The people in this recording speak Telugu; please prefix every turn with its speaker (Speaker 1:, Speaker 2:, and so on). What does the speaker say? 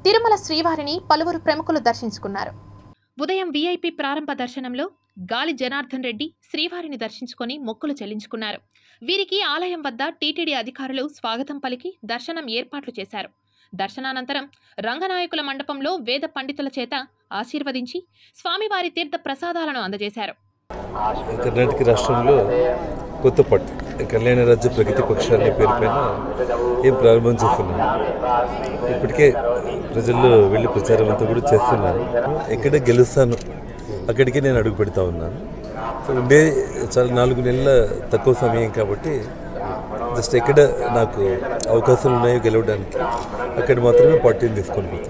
Speaker 1: తిరుమల శ్రీవారిని పలువురు ప్రముఖులు దర్శించుకున్నారు ఉదయం వీఐపీ ప్రారంభ దర్శనంలో గాలి జనార్దన్ రెడ్డి శ్రీవారిని దర్శించుకొని మొక్కులు చెల్లించుకున్నారు వీరికి ఆలయం వద్ద టీటీడీ అధికారులు స్వాగతం పలికి దర్శనం ఏర్పాట్లు చేశారు దర్శనానంతరం రంగనాయకుల మండపంలో వేద పండితుల చేత ఆశీర్వదించి స్వామివారి తీర్థ ప్రసాదాలను అందజేశారు
Speaker 2: కర్ణాటక రాష్ట్రంలో కొత్తపట్టు కళ్యాణ రాజ్య ప్రగతి పక్షాన్ని పేరు పైన ఏం ప్రారంభం చేస్తున్నాను ఇప్పటికే ప్రజల్లో వెళ్ళి ప్రచారం అంతా కూడా చేస్తున్నాను ఎక్కడ గెలుస్తాను అక్కడికి నేను అడుగు పెడతా ఉన్నాను సో ఉండే చాలా నాలుగు నెలల తక్కువ సమయం కాబట్టి జస్ట్ ఎక్కడ నాకు అవకాశాలు ఉన్నాయో గెలవడానికి అక్కడ మాత్రమే పార్టీని తీసుకొని పోతాను